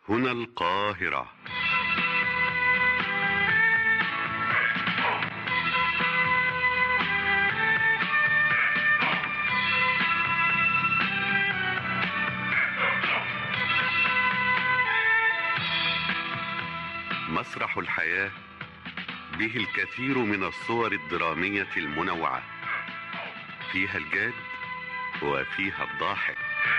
هنا القاهرة مسرح الحياة به الكثير من الصور الدرامية المنوعة فيها الجاد وفيها الضاحك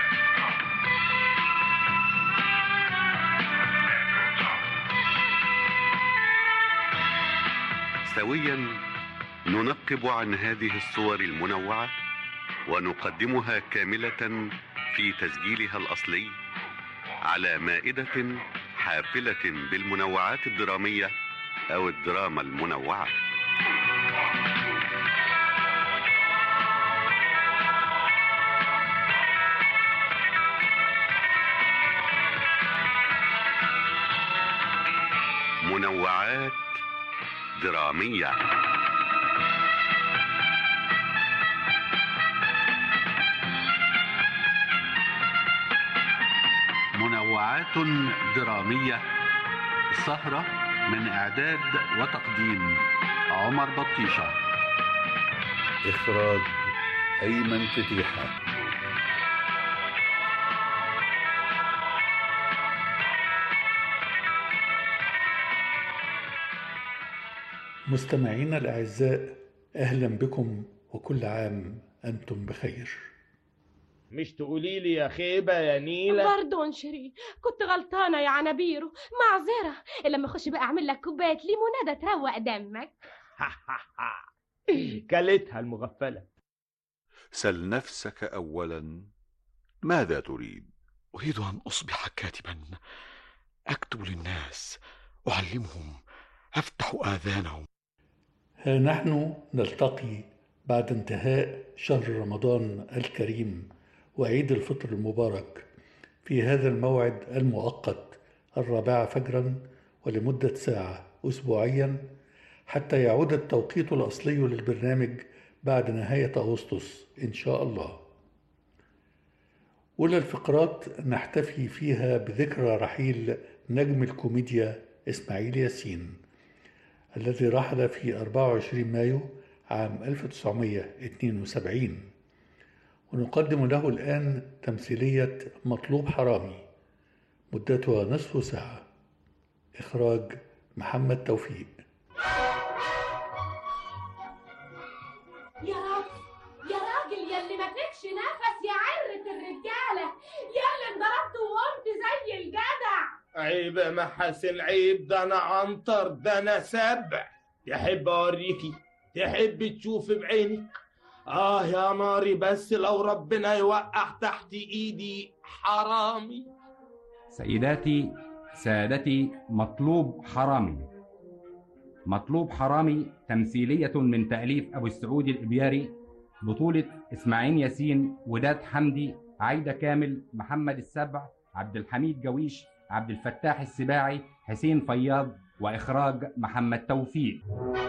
سويا ننقب عن هذه الصور المنوعة ونقدمها كاملة في تسجيلها الأصلي على مائدة حافلة بالمنوعات الدرامية أو الدراما المنوعة منوعات درامية منوعات درامية سهرة من إعداد وتقديم عمر بطيشة إخراج أيمن فتيحة مستمعينا الأعزاء أهلا بكم وكل عام أنتم بخير مش تقولي لي يا خيبة يا نيلة باردون شيرين كنت غلطانة يا عنابيرو معذرة لما اخش بقى اعمل لك كوباية ليمونادة تروق دمك كلتها المغفلة سل نفسك اولا ماذا تريد أريد أن أصبح كاتبا أكتب للناس أعلمهم أفتح آذانهم ها نحن نلتقي بعد انتهاء شهر رمضان الكريم وعيد الفطر المبارك في هذا الموعد المؤقت الرابعة فجرا ولمدة ساعة أسبوعيا حتى يعود التوقيت الأصلي للبرنامج بعد نهاية أغسطس إن شاء الله أولى الفقرات نحتفي فيها بذكرى رحيل نجم الكوميديا إسماعيل ياسين الذي رحل في 24 مايو عام 1972 ونقدم له الآن تمثيلية مطلوب حرامي مدتها نصف ساعة إخراج محمد توفيق يا راجل يا راجل يلي ما فيكش نفس يا عرة الرجالة يلي انضربت وقمت زي الجدع عيب يا محاسن عيب ده انا عنتر ده انا سبع تحب اوريكي تحب تشوف بعينك اه يا ناري بس لو ربنا يوقع تحت ايدي حرامي سيداتي سادتي مطلوب حرامي مطلوب حرامي تمثيلية من تأليف أبو السعود الإبياري بطولة إسماعيل ياسين وداد حمدي عايدة كامل محمد السبع عبد الحميد جويش عبد الفتاح السباعي حسين فياض وإخراج محمد توفيق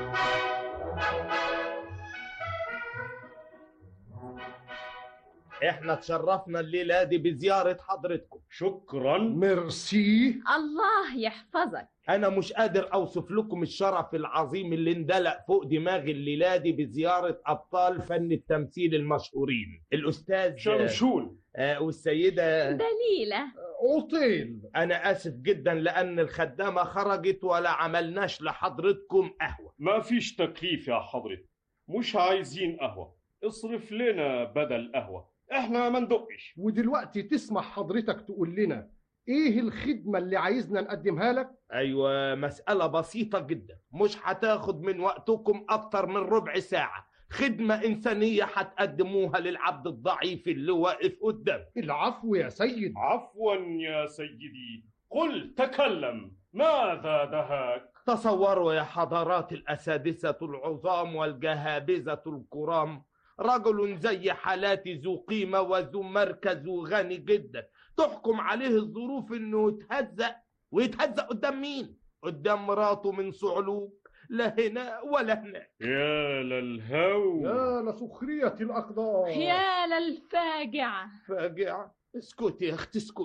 احنا تشرفنا الليلة دي بزيارة حضرتكم شكرا ميرسي الله يحفظك انا مش قادر اوصف لكم الشرف العظيم اللي اندلق فوق دماغي الليلة دي بزيارة ابطال فن التمثيل المشهورين الاستاذ شمشون آه والسيدة دليلة اوتيل انا اسف جدا لان الخدامة خرجت ولا عملناش لحضرتكم قهوة ما فيش تكليف يا حضرتك مش عايزين قهوة اصرف لنا بدل قهوة احنا ما ندقش ودلوقتي تسمح حضرتك تقول لنا ايه الخدمة اللي عايزنا نقدمها لك ايوه مسألة بسيطة جدا مش هتاخد من وقتكم اكتر من ربع ساعة خدمة إنسانية هتقدموها للعبد الضعيف اللي واقف قدام العفو يا سيد عفوا يا سيدي قل تكلم ماذا دهاك تصوروا يا حضرات الأسادسة العظام والجهابذة الكرام رجل زي حالاتي ذو قيمة وذو مركز وغني جدا تحكم عليه الظروف انه يتهزأ ويتهزأ قدام مين؟ قدام مراته من صعلوك لا هنا ولا هناك يا للهو يا لسخرية الأقدار يا للفاجعة فاجعة اسكتي يا اختي اسكتي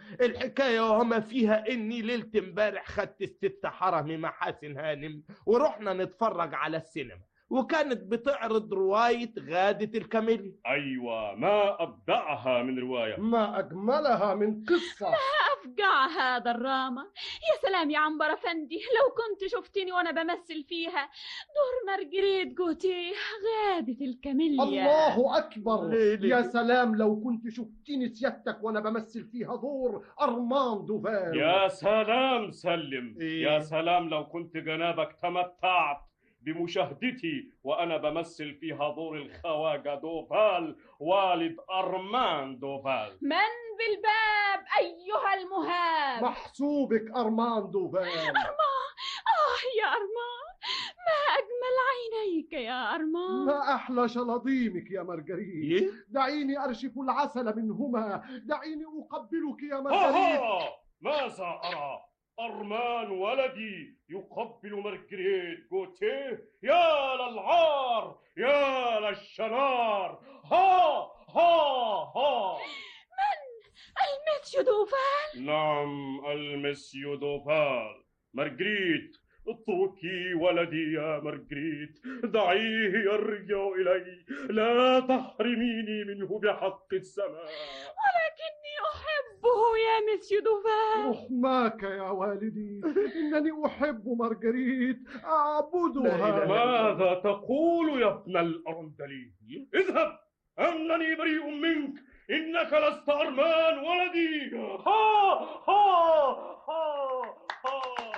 الحكايه وما فيها اني ليله امبارح خدت الست حرمي محاسن هانم ورحنا نتفرج على السينما وكانت بتعرض روايه غاده الكاميليا أيوة ما أبدعها من رواية ما أجملها من قصة أفجع هذا الراما يا سلام يا عنبر أفندي لو كنت شفتني وأنا بمثل فيها دور مارجريت جوتيه غادة الكاميليا الله أكبر ليه ليه؟ يا سلام لو كنت شفتني سيادتك وأنا بمثل فيها دور أرمان دوفال يا سلام سلم إيه؟ يا سلام لو كنت جنابك تمتعت بمشاهدتي وأنا بمثل فيها دور الخواجة دوفال والد أرمان دوفال من بالباب أيها المهاب محسوبك أرمان دوفال أرمان آه يا أرمان ما أجمل عينيك يا أرمان ما أحلى شلاضيمك يا مارجريت إيه؟ دعيني أرشف العسل منهما دعيني أقبلك يا مارجريت آها ماذا أرى أرمان ولدي يقبل مارجريت جوتيه يا للعار يا للشنار ها ها ها المسيو دوفال نعم المسيو دوفال مارجريت اتركي ولدي يا مارجريت دعيه يرجع إلي لا تحرميني منه بحق السماء ولكني أحبه يا مسيو دوفال رحماك يا والدي إنني أحب مارجريت أعبدها ماذا تقول يا ابن الأرندلي اذهب أنني بريء منك إنك لست أرمان ولدي ها ها ها ها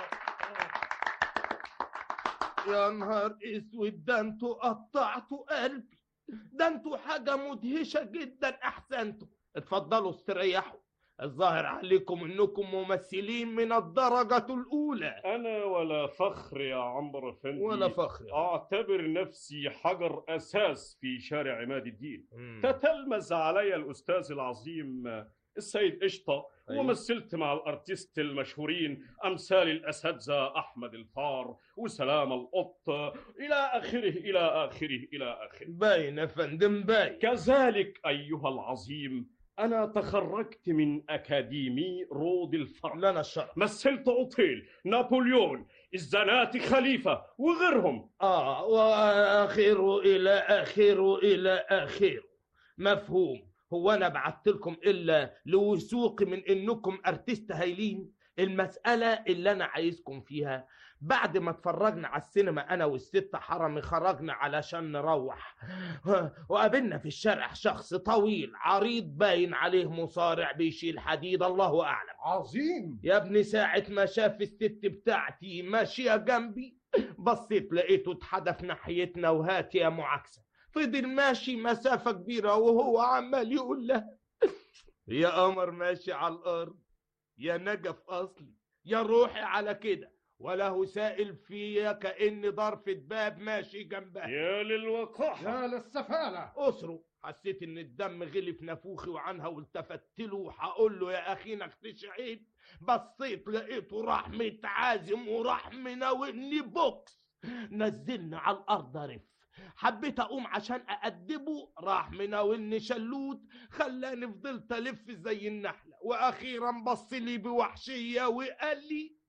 يا نهار اسود ده انتوا قطعتوا قلبي ده انتوا حاجه مدهشه جدا احسنتوا اتفضلوا استريحوا الظاهر عليكم انكم ممثلين من الدرجه الاولى أنا ولا فخر يا عمرو أفندي ولا فخر أعتبر نفسي حجر أساس في شارع عماد الدين مم. تتلمذ علي الأستاذ العظيم السيد قشطة أيوة. ومثلت مع الأرتيست المشهورين أمثال الأساتذة أحمد الفار وسلام القط إلى آخره إلى آخره إلى آخره باين يا فندم باين كذلك أيها العظيم أنا تخرجت من أكاديمي رود الفرق لنا الشرف مثلت أوتيل نابليون الزناتي خليفة وغيرهم اه واخره الى اخره الى اخره مفهوم هو انا بعت لكم الا لوثوقي من انكم ارتست هايلين المسألة اللي أنا عايزكم فيها بعد ما اتفرجنا على السينما أنا والست حرمي خرجنا علشان نروح وقابلنا في الشارع شخص طويل عريض باين عليه مصارع بيشيل حديد الله أعلم عظيم يا ابني ساعة ما شاف الست بتاعتي ماشية جنبي بصيت لقيته اتحدف ناحيتنا وهات يا معاكسة فضل ماشي مسافة كبيرة وهو عمال يقول لها يا قمر ماشي على الأرض يا نجف أصلي يا روحي على كده وله سائل فيا كأن ضرفة باب ماشي جنبها يا للوقاحة يا للسفالة أسره حسيت إن الدم غلي في نافوخي وعنها والتفت له وهقول له يا أخي نختش عيد بصيت لقيته راح متعازم وراح مناولني بوكس نزلني على الأرض رف حبيت أقوم عشان أأدبه راح مناولني شلوت خلاني فضلت ألف زي النحلة وأخيرا بص لي بوحشية وقال لي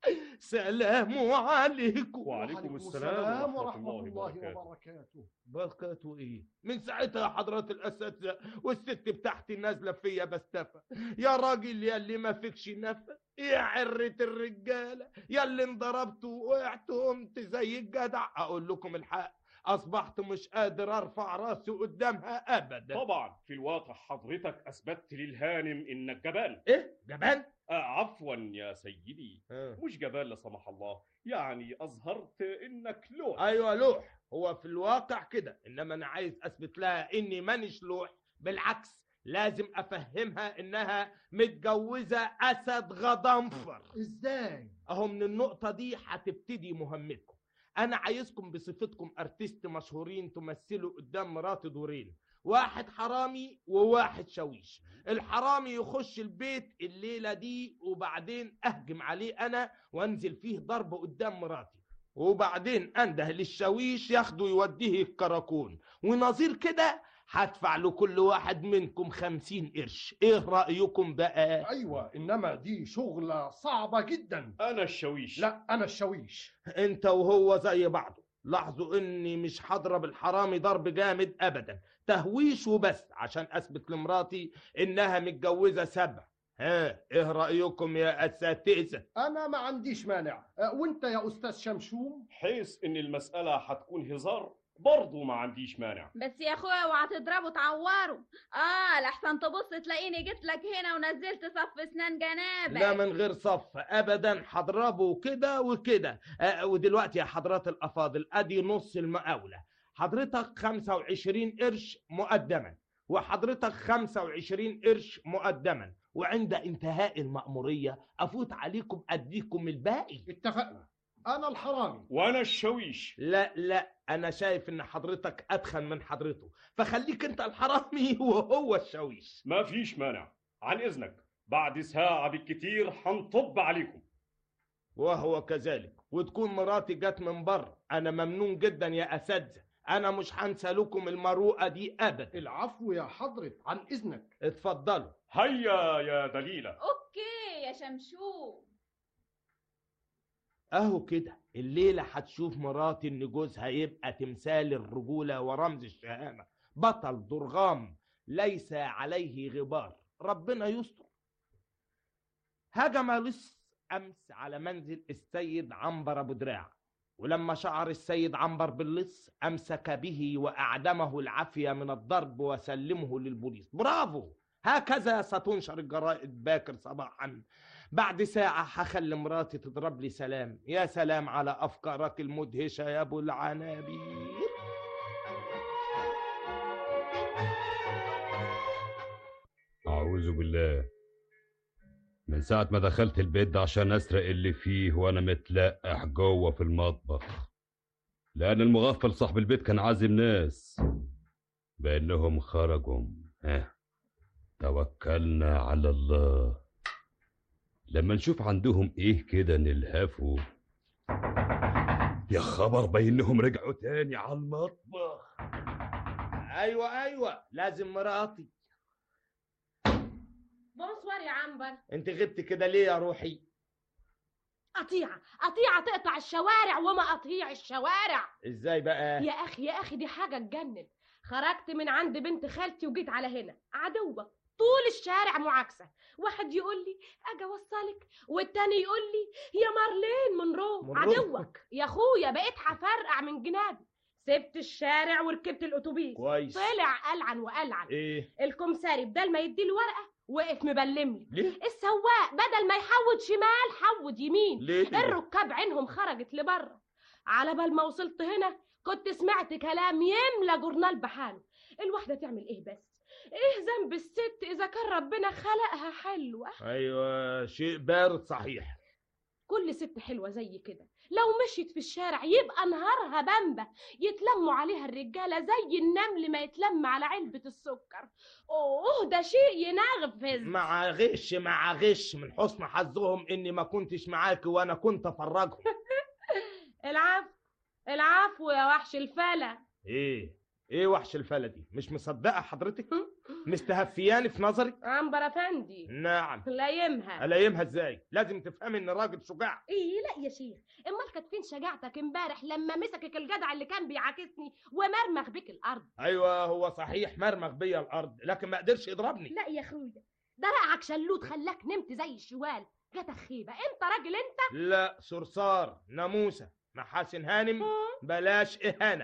سلام عليكم وعليكم السلام ورحمة الله وبركاته وبركاته بركاته ايه من ساعتها يا حضرات الاساتذه والست بتاعتي نازله فيا بستفى يا راجل يا اللي ما فيكش نفس يا عرة الرجاله يا اللي انضربت ووقعت وقمت زي الجدع اقول لكم الحق اصبحت مش قادر ارفع راسي قدامها ابدا طبعا في الواقع حضرتك أثبتت للهانم إنك جبان ايه جبان آه عفوا يا سيدي آه. مش جبان لا سمح الله يعني أظهرت إنك لوح ايوه لوح هو في الواقع كده انما انا عايز اثبت لها اني مانيش لوح بالعكس لازم افهمها انها متجوزه اسد غضنفر ازاي اهو من النقطه دي هتبتدي مهمتكم انا عايزكم بصفتكم ارتست مشهورين تمثلوا قدام مراتي دورين واحد حرامي وواحد شويش الحرامي يخش البيت الليله دي وبعدين اهجم عليه انا وانزل فيه ضرب قدام مراتي وبعدين انده للشاويش ياخده يوديه الكراكون ونظير كده هدفع لكل واحد منكم خمسين قرش ايه رأيكم بقى ايوه انما دي شغلة صعبة جدا انا الشويش لا انا الشويش انت وهو زي بعضه لاحظوا اني مش هضرب الحرامي ضرب جامد ابدا تهويش وبس عشان اثبت لمراتي انها متجوزة سبع ها ايه رأيكم يا اساتذة انا ما عنديش مانع أه، وانت يا استاذ شمشوم حيث ان المسألة هتكون هزار برضو ما عنديش مانع بس يا اخويا اوعى تضربه تعوره اه لحسن تبص تلاقيني جيت لك هنا ونزلت صف اسنان جنابك لا من غير صف ابدا هضربه كده وكده آه ودلوقتي يا حضرات الافاضل ادي نص المقاولة حضرتك 25 قرش مقدما وحضرتك 25 قرش مقدما وعند انتهاء المأمورية افوت عليكم اديكم الباقي اتفقنا انا الحرامي وانا الشويش لا لا انا شايف ان حضرتك اتخن من حضرته فخليك انت الحرامي وهو الشاويش ما فيش مانع عن اذنك بعد ساعة بالكتير هنطب عليكم وهو كذلك وتكون مراتي جت من بره انا ممنون جدا يا اساتذه انا مش هنسى لكم المروءه دي ابدا العفو يا حضرة عن اذنك اتفضلوا هيا يا دليلة اوكي يا شمشوم اهو كده الليله هتشوف مراتي ان جوزها يبقى تمثال الرجوله ورمز الشهامه بطل درغام ليس عليه غبار ربنا يستر هجم لص امس على منزل السيد عنبر ابو دراع ولما شعر السيد عنبر باللص امسك به واعدمه العافيه من الضرب وسلمه للبوليس برافو هكذا ستنشر الجرائد باكر صباحا بعد ساعة هخلي مراتي تضرب لي سلام يا سلام على أفكارك المدهشة يا أبو العنابير أعوذ بالله من ساعة ما دخلت البيت ده عشان أسرق اللي فيه وأنا متلقح جوه في المطبخ لأن المغفل صاحب البيت كان عازم ناس بأنهم خرجوا ها توكلنا على الله لما نشوف عندهم إيه كده نلهفه يا خبر بينهم رجعوا تاني على المطبخ أيوة أيوة لازم مراتي بونسوار يا عنبر أنت غبت كده ليه يا روحي قطيعة قطيعة تقطع الشوارع وما قطيع الشوارع إزاي بقى يا أخي يا أخي دي حاجة تجنن خرجت من عند بنت خالتي وجيت على هنا عدوة طول الشارع معاكسة واحد يقول لي أجي أوصلك والتاني يقول لي يا مارلين من روم من روم. عدوك يا أخويا بقيت هفرقع من جنابي سبت الشارع وركبت الأتوبيس كويس. طلع ألعن وألعن إيه الكمساري بدل ما يديله ورقة وقف مبلم لي ليه؟ السواق بدل ما يحود شمال حود يمين ليه؟ الركاب عينهم خرجت لبره على بال ما وصلت هنا كنت سمعت كلام يملى جورنال بحاله الواحدة تعمل ايه بس ايه ذنب الست اذا كان ربنا خلقها حلوة أيوة شيء بارد صحيح كل ست حلوة زي كده لو مشيت في الشارع يبقى نهارها بامبة يتلموا عليها الرجالة زي النمل ما يتلم على علبة السكر اوه ده شيء ينغفز مع غش مع غش من حسن حظهم إني ما كنتش معاك وأنا كنت أفرجهم العفو العفو يا وحش الفلا إيه إيه وحش الفلا دي مش مصدقة حضرتك مستهفياني في نظرك عنبر افندي نعم لايمها ألايمها إزاي لازم تفهمي إن راجل شجاع ايه لا يا شيخ امال كانت فين شجاعتك امبارح لما مسكك الجدع اللي كان بيعاكسني ومرمغ بك الارض ايوه هو صحيح مرمغ بيا الارض لكن ما قدرش يضربني لا يا اخويا ده رقعك شلوت خلاك نمت زي الشوال جاتك خيبه انت راجل انت لا صرصار ناموسه محاسن هانم بلاش اهانه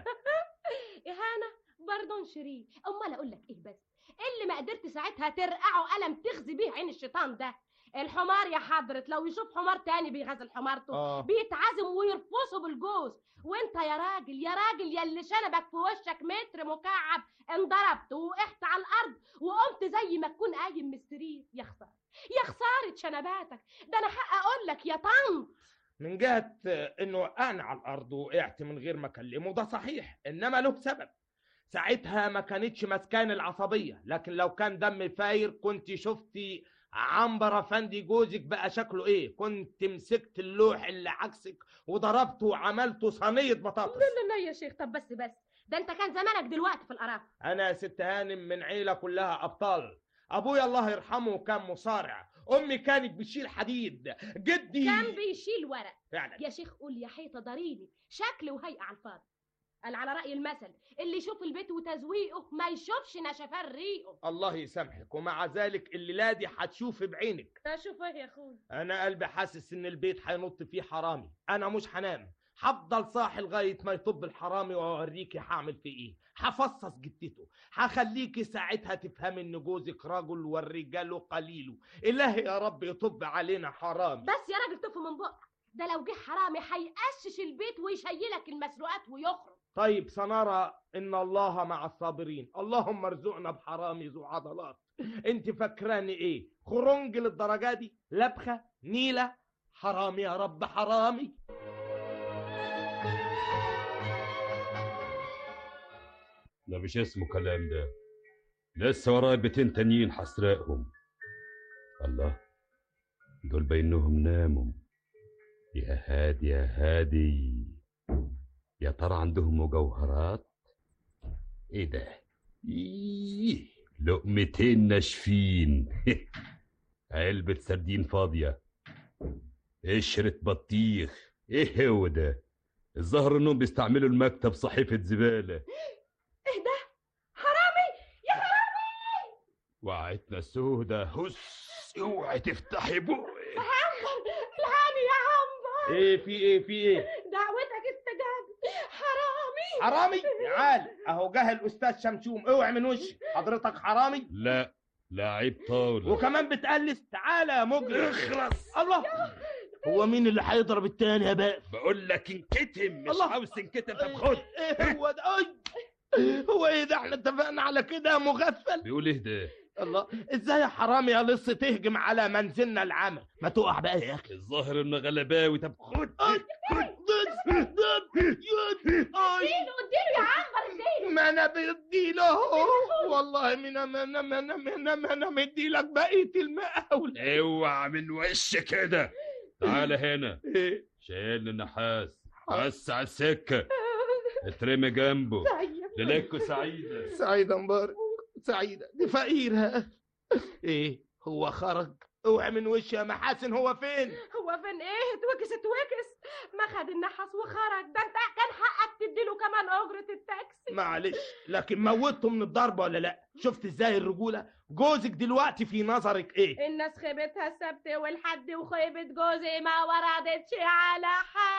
اهانه باردون شيرين امال اقول لك ايه بس اللي ما قدرت ساعتها ترقعه قلم تخزي بيه عين الشيطان ده الحمار يا حضرة لو يشوف حمار تاني بيغزل حمارته آه. بيتعزم ويرفصه بالجوز وانت يا راجل يا راجل يا اللي شنبك في وشك متر مكعب انضربت ووقعت على الارض وقمت زي ما تكون قايم من السرير يا خساره يا خساره شنباتك ده انا حق اقول لك يا طنط من جهه انه وقعنا على الارض وقعت من غير ما اكلمه ده صحيح انما له سبب ساعتها ما كانتش مسكان العصبيه لكن لو كان دم فاير كنت شفتي عنبر افندي جوزك بقى شكله ايه كنت مسكت اللوح اللي عكسك وضربته وعملته صينيه بطاطس لا لا لا يا شيخ طب بس بس ده انت كان زمانك دلوقتي في القرافه انا يا ست هانم من عيله كلها ابطال ابويا الله يرحمه كان مصارع امي كانت بتشيل حديد جدي كان بيشيل ورق فعلا يا شيخ قول يا حيطه ضريني شكل وهيئه على الفاضي قال على راي المثل اللي يشوف البيت وتزويقه ما يشوفش نشفان ريقه الله يسامحك ومع ذلك الليله دي هتشوف بعينك اشوف ايه يا اخويا انا قلبي حاسس ان البيت هينط فيه حرامي انا مش هنام هفضل صاحي لغايه ما يطب الحرامي واوريكي هعمل في ايه هفصص جدته هخليكي ساعتها تفهمي ان جوزك رجل والرجال قليل الهي يا رب يطب علينا حرامي بس يا راجل طف من بقك ده لو جه حرامي هيقشش البيت ويشيلك المسروقات ويخرج طيب سنرى ان الله مع الصابرين اللهم ارزقنا بحرامي ذو عضلات انت فاكراني ايه خرنج للدرجه دي لبخه نيله حرامي يا رب حرامي ده مش اسمه كلام ده لسه ورايا بيتين تانيين حسرقهم الله دول بينهم ناموا يا هادي يا هادي يا ترى عندهم مجوهرات ايه ده إيه لقمتين ناشفين علبة سردين فاضية قشرة بطيخ ايه هو ده الظاهر انهم بيستعملوا المكتب صحيفة زبالة ايه ده حرامي يا حرامي وعيتنا سودة هس اوعي تفتحي بقك عنبر الهاني يا عنبر ايه في ايه في ايه دعوتك استجابت حرامي حرامي تعال اهو جه الاستاذ شمشوم اوعي من وشي حضرتك حرامي لا لعيب طاولة وكمان بتقلس تعالى يا مجرم اخرس الله هو مين اللي هيضرب التاني يا بقى بقول لك انكتم مش الله. عاوز تنكتم طب خد ايه هو ده أي. هو ايه ده احنا اتفقنا على كده يا مغفل بيقول ايه ده الله ازاي يا حرامي يا لص تهجم على منزلنا العام ما تقع بقى يا اخي الظاهر انه غلباوي طب خد اديله اديله يا عنبر اديله ما انا بديله اهو والله ما انا ما انا ما انا ما انا ما انا مديلك بقيه المقاول اوعى من وش كده تعال هنا ايه شايل النحاس بس على السكة اترمي جنبه ليلتكوا سعيدة سعيدة مبارك سعيدة دي فقيرة ايه هو خرج اوعى من وشي يا محاسن هو فين هو فين ايه اتوكس اتوكس ما خد النحاس وخرج ده انت كان حقك تديله كمان اجرة التاكسي معلش لكن موته من الضرب ولا لا شفت ازاي الرجولة جوزك دلوقتي في نظرك ايه الناس خيبتها السبت والحد وخيبة جوزي ما وردتش على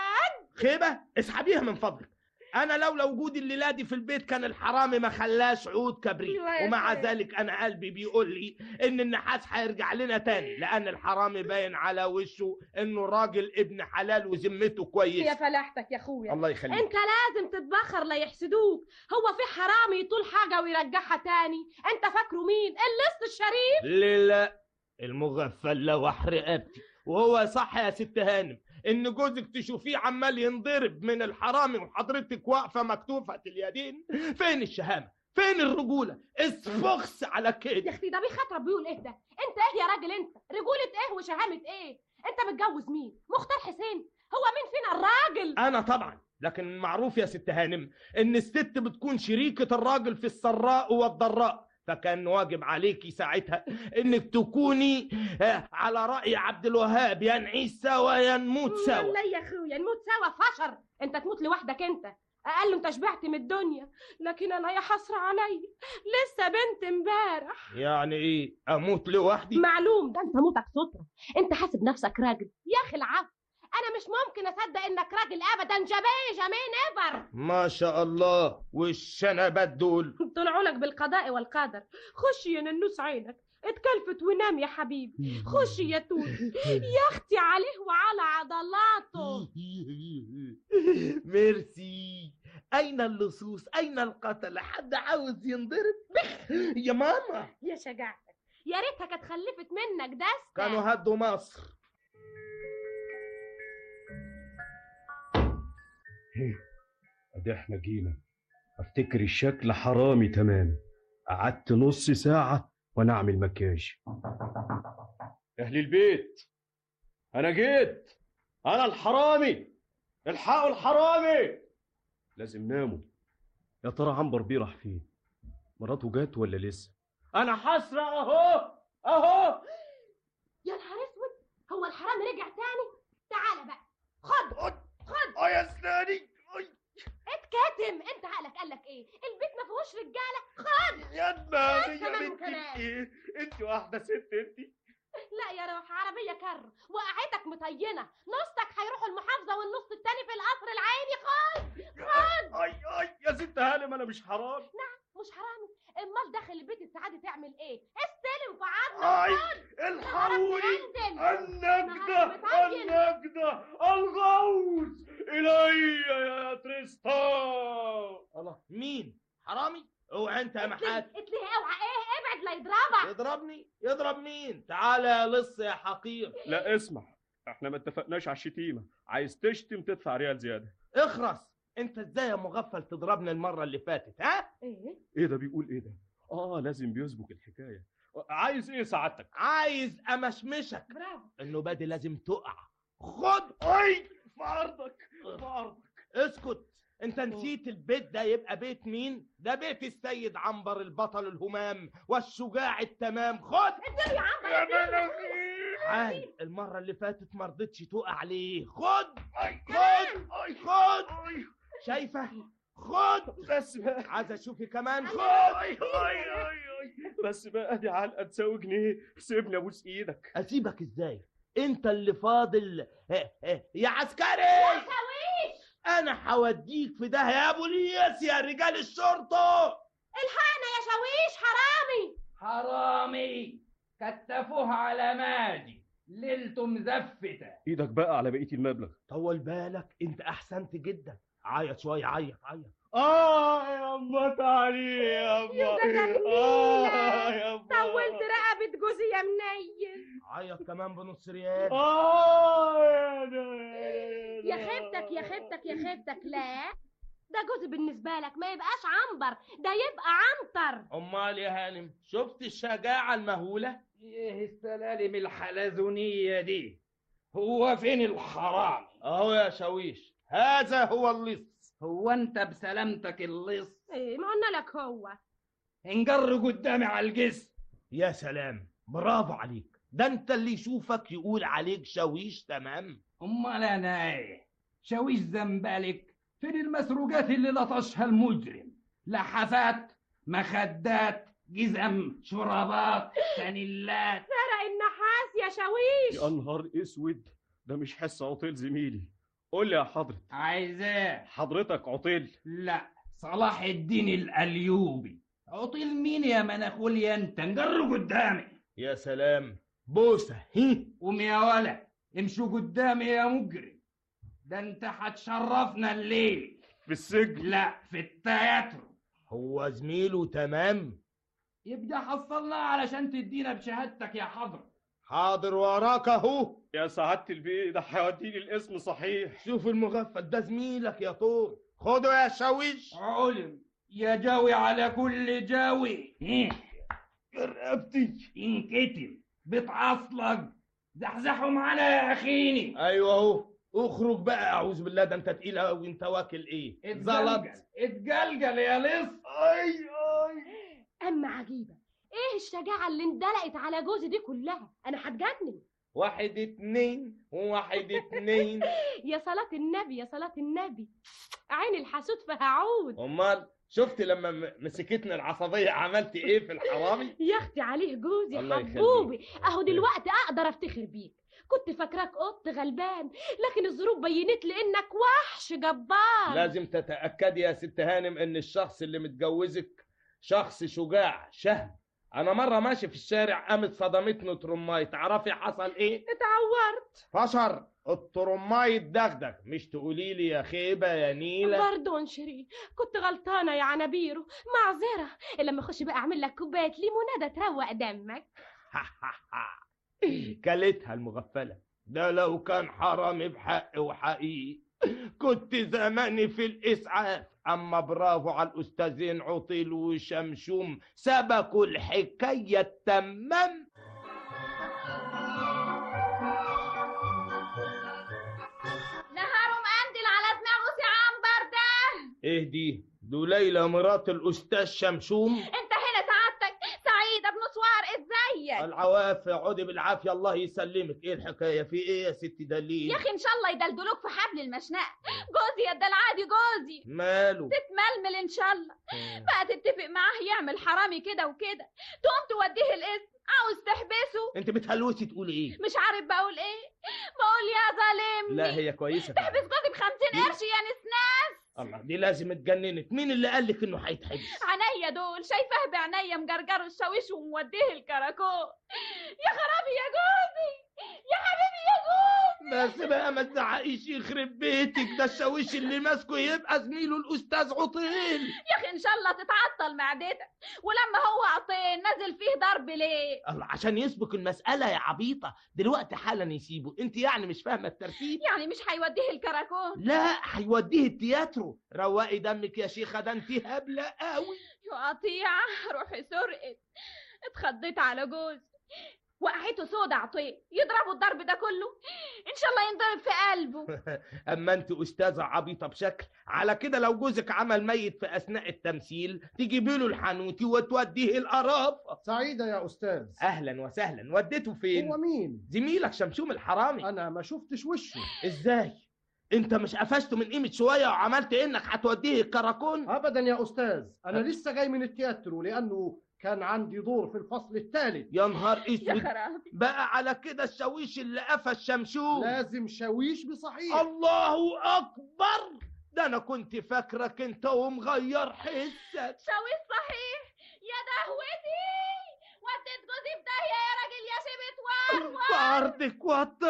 حد خيبة اسحبيها من فضلك انا لولا وجودي الليله دي في البيت كان الحرامي ما خلاش عود كبريت أيوة يا ومع سيدي. ذلك انا قلبي بيقول لي ان النحاس هيرجع لنا تاني لان الحرامي باين على وشه انه راجل ابن حلال وذمته يا كويس فلاحتك يا اخويا الله يخليك انت لازم تتبخر لا يحسدوك هو في حرامي يطول حاجة ويرجعها تاني انت فاكره مين اللص الشريف ليه لا المغفل لوح رقبتي وهو صح يا ست هانم ان جوزك تشوفيه عمال ينضرب من الحرامي وحضرتك واقفه مكتوفه اليدين فين الشهامه فين الرجوله اسفخس على يا كده اختي ده بيخاطرك بيقول ايه ده انت ايه يا راجل انت رجولة ايه وشهامة ايه انت متجوز مين مختار حسين هو مين فينا الراجل انا طبعا لكن معروف يا ست هانم ان الست بتكون شريكة الراجل في السراء والضراء فكان واجب عليكي ساعتها انك تكوني آه، على رأي عبد الوهاب يا نعيش سوا يا نموت سوا لا يا اخويا نموت سوا فشر انت تموت لوحدك انت اقل انت شبعت من الدنيا لكن انا يا حسرة عليا لسه بنت امبارح يعني ايه اموت لوحدي معلوم ده انت موتك سترة انت حاسب نفسك راجل يا اخي العفو انا مش ممكن اصدق انك راجل ابدا جبيه جمين ايفر ما شاء الله والشنبات دول طلعوا لك بالقضاء والقدر خش يا ننوس عينك اتكلفت ونام يا حبيبي خش يا توت يا اختي عليه وعلى عضلاته ميرسي اين اللصوص اين القتلة حد عاوز ينضرب يا ماما يا شجاعتك يا ريتها كانت خلفت منك دستة كانوا هدوا مصر ادي احنا جينا افتكر الشكل حرامي تمام قعدت نص ساعة وانا اعمل مكياج اهل البيت انا جيت انا الحرامي الحقوا الحرامي لازم ناموا يا ترى عنبر بيه راح فين مراته جات ولا لسه انا حسرة اهو اهو يا نهار اسود هو الحرامي رجع تاني تعالى بقى خد خد اه يا اسناني اتكتم انت عقلك قال لك ايه البيت ما فيهوش رجاله خد يا دماغي خد يا كمان بنت وكمان. ايه انت واحدة ست انت لا يا روح عربيه كر وقعتك مطينه نصك هيروحوا المحافظه والنص التاني في القصر العيني خد خد اي اي يا ست هانم انا مش حرام نعم مش حرامي امال داخل البيت السعادة تعمل ايه استلم في عظمك اي خد الحقوني انزل النجدة متعجل. النجدة الغوث إلي يا تريستان الله مين حرامي اوعى انت يا محات اتلهي اوعى ايه ابعد لا يضربك يضربني يضرب مين تعالى يا لص يا حقير لا اسمع احنا ما اتفقناش على الشتيمه عايز تشتم تدفع ريال زياده اخرس انت ازاي يا مغفل تضربني المرة اللي فاتت ها ايه ايه ده بيقول ايه ده اه لازم بيسبك الحكايه عايز ايه سعادتك عايز امشمشك برافو النوبة دي لازم تقع خد اي في عرضك في عرضك اسكت انت نسيت البيت ده يبقى بيت مين ده بيت السيد عنبر البطل الهمام والشجاع التمام خد اديله يا عم يا اديله. عال المرة اللي فاتت ما رضيتش تقع عليه خد خد خد شايفة خد بس بقى عايز اشوفك كمان خد بس بقى دي علقه تساوي جنيه سيبني ابوس ايدك اسيبك ازاي انت اللي فاضل اه، اه، يا عسكري شاويش انا هوديك في ده يا بوليس يا رجال الشرطه الحقنا يا شاويش حرامي حرامي كتفوه على ماجي ليلته مزفتة ايدك بقى على بقيه المبلغ طول بالك انت احسنت جدا عيط شويه عيط عيط اه يا اما تعالي يا اما يا جميلة. اه يا اما طولت رقبة جوزي يا منيل عيط كمان بنص ريال اه يا خيبتك يا خيبتك يا خيبتك لا ده جوزي بالنسبة لك ما يبقاش عنبر ده يبقى عنتر امال يا هانم شفت الشجاعه المهوله ايه السلالم الحلزونية دي هو فين الحرامي اهو يا شاويش هذا هو اللص هو انت بسلامتك اللص ايه ما قلنا لك هو انجر قدامي على الجسم يا سلام برافو عليك ده انت اللي يشوفك يقول عليك شاويش تمام امال انا ايه شاويش زنبلك فين المسروقات اللي لطشها المجرم لحفات مخدات جزم شرابات فانيلات سرق النحاس يا شاويش يا نهار اسود ده مش حس عطيل زميلي قول لي يا حضرة عايز ايه حضرتك عطيل لا صلاح الدين الايوبي عطيل مين يا مناخول يا انت انجر قدامي يا سلام بوسه هي قوم يا ولا امشوا قدامي يا مجرم ده انت هتشرفنا الليل في السجن لا في التياترو هو زميله تمام يبقى حصلنا علشان تدينا بشهادتك يا حضرة حاضر وراك اهو يا سعادة البيه ده هيوديني الاسم صحيح شوف المغفل ده زميلك يا طور خده يا شاويش علم يا جاوي على كل جاوي إيه؟ رقبتي انكتم بتعصلك زحزحوا معانا يا اخيني ايوه اهو اخرج بقى اعوذ بالله ده انت تقيل قوي انت واكل ايه زلط اتجلجل اتجلجل يا لص اي اي اما عجيبة ايه الشجاعة اللي اندلقت على جوزي دي كلها انا هتجنن واحد اتنين واحد اتنين يا صلاة النبي يا صلاة النبي عين الحسود فيها عود امال شفت لما م- مسكتني العصبيه عملت ايه في الحرامي يا اختي عليه جوزي الله يخليك. حبوبي اهو دلوقتي اقدر افتخر بيك كنت فاكراك قط غلبان لكن الظروف بينت لي انك وحش جبار لازم تتاكدي يا ست هانم ان الشخص اللي متجوزك شخص شجاع شهم انا مره ماشي في الشارع قامت صدمتني ترماي تعرفي حصل ايه اتعورت فشر الترماي اتدغدغ مش تقولي لي يا خيبه يا نيله باردون شيرين كنت غلطانه يا عنابيرو معذره لما اخش بقى اعمل لك كوبايه ليموناده تروق دمك كلتها المغفله ده لو كان حرامي بحق وحقيقي كنت زماني في الاسعاف اما برافو على الاستاذين عطيل وشمشوم سبكوا الحكايه التمام نهار مقندل على دماغه سي عنبر ده ايه دي دو ليلى مرات الاستاذ شمشوم انت هنا سعادتك سعيدة بن سوار ازيك العوافي عودي بالعافيه الله يسلمك ايه الحكايه في ايه يا ست دليل يا اخي ان شاء الله يدلدلوك في حبل المشنقة جوزي يا الدلعادي جوزي ماله تتململ ان شاء الله بقى تتفق معاه يعمل حرامي كده وكده تقوم توديه الاسم عاوز تحبسه انت بتهلوسي تقولي ايه مش عارف بقول ايه بقول يا ظالمني لا هي كويسه تحبس جوزي بخمسين قرش يا نسناس الله دي لازم اتجننت مين اللي قال لك انه هيتحبس عينيا دول شايفاه بعينيا مجرجره الشاويش وموديه الكراكون يا خرابي يا جوزي يا حبيبي يا جوزي بس بقى ما تزعقيش يخرب بيتك ده الشاويش اللي ماسكه يبقى زميله الاستاذ عطيل يا اخي ان شاء الله تتعطل معدتك ولما هو عطين نزل فيه ضرب ليه الله عشان يسبق المسألة يا عبيطة دلوقتي حالا يسيبه انت يعني مش فاهمة الترتيب يعني مش هيوديه الكراكون لا هيوديه التياترو روقي دمك يا شيخة ده انت هبلة قوي يا قطيعة روحي سرقت اتخضيت على جوزي وقعته سودا عطيه يضربوا الضرب ده كله ان شاء الله ينضرب في قلبه اما انت استاذة عبيطة بشكل على كده لو جوزك عمل ميت في اثناء التمثيل تجيبي له الحانوتي وتوديه القرافة سعيدة يا أستاذ اهلا وسهلا وديته فين هو مين؟ زميلك شمشوم الحرامي أنا ما شفتش وشه ازاي انت مش قفشته من قيمة شوية وعملت انك هتوديه الكراكون أبدا يا أستاذ أنا لسه جاي من التياترو لأنه كان عندي دور في الفصل الثالث يا نهار يا اسود خرابي بقى على كده الشاويش اللي قفش شمشوم لازم شاويش بصحيح الله اكبر ده انا كنت فاكرك انت ومغير حسك شاويش صحيح يا دهوتي وديت جوزي في داهية يا راجل يا شبت ورور فردك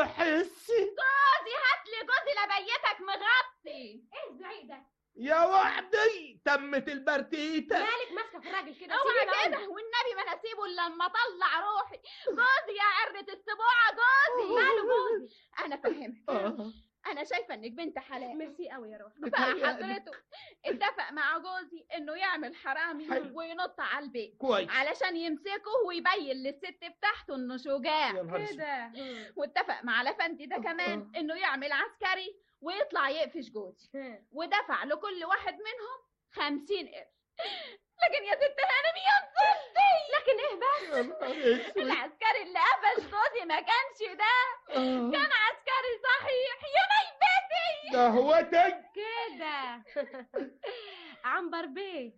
وتحسي جوزي هاتلي جوزي لبيتك مغطي ايه الزعيق ده يا وحدي تمت البرتيتة مالك ماسكه في الراجل كده اوعى سيبي كده والنبي ما انا اسيبه الا لما اطلع روحي جوزي يا عرة السبوعة جوزي ماله جوزي انا فاهمك آه. انا شايفه انك بنت حلال ميرسي قوي يا روح فحضرته اتفق مع جوزي انه يعمل حرامي حلو. وينط على البيت كويس علشان يمسكه ويبين للست بتاعته انه شجاع يا نهار اسود. كده واتفق مع لفندي ده كمان انه يعمل عسكري ويطلع يقفش جوزي ودفع لكل واحد منهم خمسين قرش لكن يا ست هانم يا نصيبتي لكن ايه بس يا نهار اسود العسكري اللي قفش جوزي ما كانش ده كان عسكري صحيح يا ميبتي دهوتك كده عنبر بيه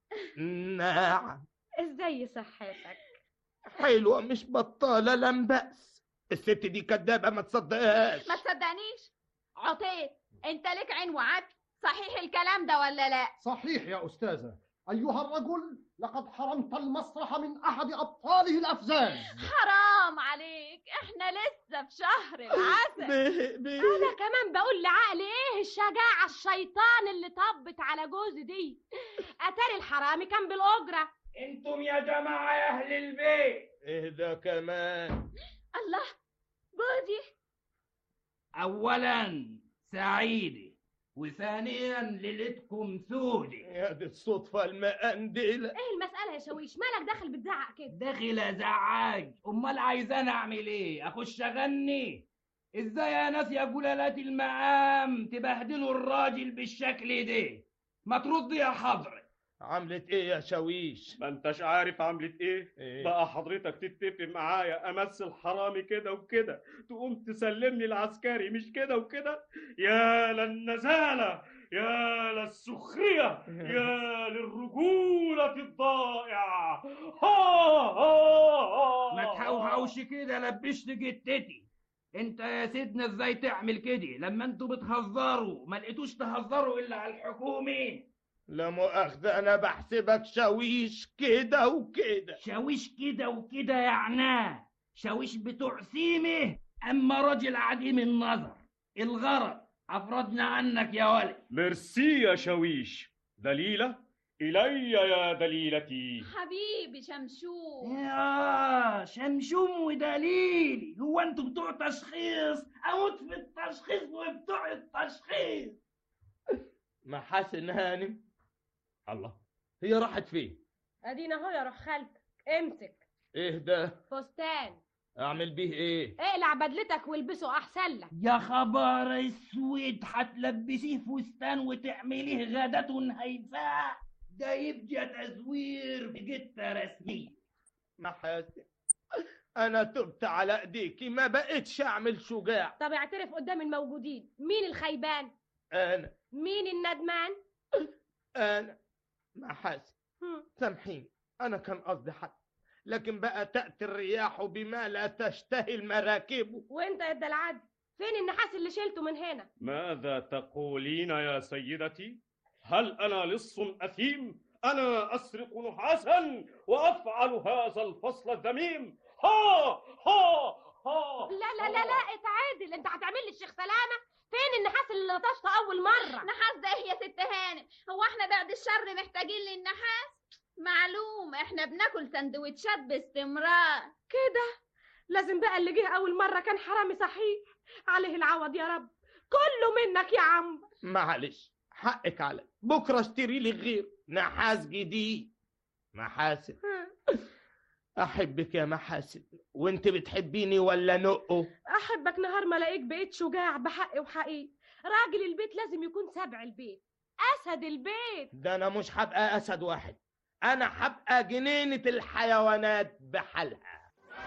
نعم ازاي صحتك حلوة مش بطالة لم بأس الست دي كدابة ما تصدقهاش ما تصدقنيش عطيت انت لك عين وعقل صحيح الكلام ده ولا لا صحيح يا أستاذة أيها الرجل لقد حرمت المسرح من أحد أبطاله الأفزاز حرام عليك احنا لسه في شهر العسل بيه بيه انا كمان بقول لعقلي ايه الشجاعه الشيطان اللي طبت على جوزي دي اتاري الحرامي كان بالاجره انتم يا جماعة يا اهل البيت ايه ده كمان الله جوزي اولا سعيدة وثانيا ليلتكم سودة يا دي الصدفة المقندلة ايه المساله يا شويش مالك داخل بتزعق كده داخل ازعاج امال عايزاني اعمل ايه اخش اغني ازاي يا ناس يا جلالات المقام تبهدلوا الراجل بالشكل ده ما تردي يا حضرة عملت ايه يا شاويش ما انتش عارف عملت ايه إيه؟ بقى حضرتك تتفق معايا امثل حرامي كده وكده تقوم تسلمني العسكري مش كده وكده يا للنزالة يا للسخرية يا للرجولة الضائعة ها ها ها ما تحوحوش كده لبشت جتتي انت يا سيدنا ازاي تعمل كده لما انتوا بتهزروا ما لقيتوش تهزروا الا على الحكومه لا مؤاخذة انا بحسبك شاويش كده وكده شاويش كده وكده يعناه شاويش بتوع سيمه اما راجل عديم النظر الغرض افرضنا عنك يا ولد ميرسي يا شاويش دليلة إلي يا دليلتي حبيبي شمشون يا شمشوم ودليلي هو انتوا بتوع تشخيص اموت في التشخيص وبتوع التشخيص محاسن هانم الله هي راحت فين ادينا اهو يا روح خالتك امسك ايه ده فستان اعمل بيه ايه اقلع بدلتك والبسه احسن لك يا خبر اسود هتلبسيه فستان وتعمليه غدة هيفاء ده يبقى تزوير بجتة رسمية محاسن انا تبت على ايديكي ما بقتش اعمل شجاع طب اعترف قدام الموجودين مين الخيبان انا مين الندمان انا محاسن سامحيني انا كان قصدي حد لكن بقى تأتي الرياح بما لا تشتهي المراكب وانت يا العدل فين النحاس اللي شلته من هنا ماذا تقولين يا سيدتي هل انا لص اثيم انا اسرق نحاسا وافعل هذا الفصل الذميم ها ها ها لا لا لا لا اتعادل انت هتعمل لي الشيخ سلامه فين النحاس اللي لطشته اول مره نحاس ده إيه يا ست هانم هو احنا بعد الشر محتاجين للنحاس معلوم احنا بناكل سندوتشات باستمرار كده لازم بقى اللي جه اول مره كان حرامي صحيح عليه العوض يا رب كله منك يا عم معلش حقك علي بكره اشتري لي غير نحاس جديد محاسن احبك يا محاسن وانت بتحبيني ولا نقه احبك نهار ما الاقيك بقيت شجاع بحق وحقيقي راجل البيت لازم يكون سبع البيت اسد البيت ده انا مش هبقى اسد واحد انا هبقى جنينة الحيوانات بحالها